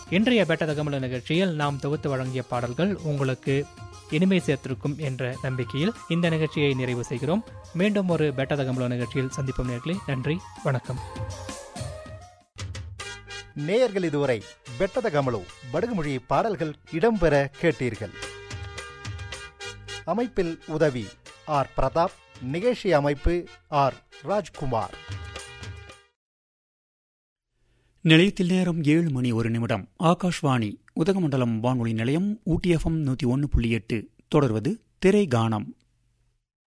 இன்றைய பெட்டதகமல நிகழ்ச்சியில் நாம் தொகுத்து வழங்கிய பாடல்கள் உங்களுக்கு இனிமை சேர்த்திருக்கும் என்ற நம்பிக்கையில் இந்த நிகழ்ச்சியை நிறைவு செய்கிறோம் மீண்டும் ஒரு பெட்டதகமல நிகழ்ச்சியில் சந்திப்போம் நேர்களே நன்றி வணக்கம் நேயர்கள் இதுவரை பெட்டத கமலு படுகுமொழி பாடல்கள் இடம்பெற கேட்டீர்கள் அமைப்பில் உதவி ஆர் பிரதாப் நிகழ்ச்சி அமைப்பு ஆர் ராஜ்குமார் நிலையத்தில் நேரம் ஏழு மணி ஒரு நிமிடம் ஆகாஷ்வாணி உதகமண்டலம் வானொலி நிலையம் ஊட்டி எஃப்எம் நூற்றி ஒன்று புள்ளி எட்டு தொடர்வது திரை கானம்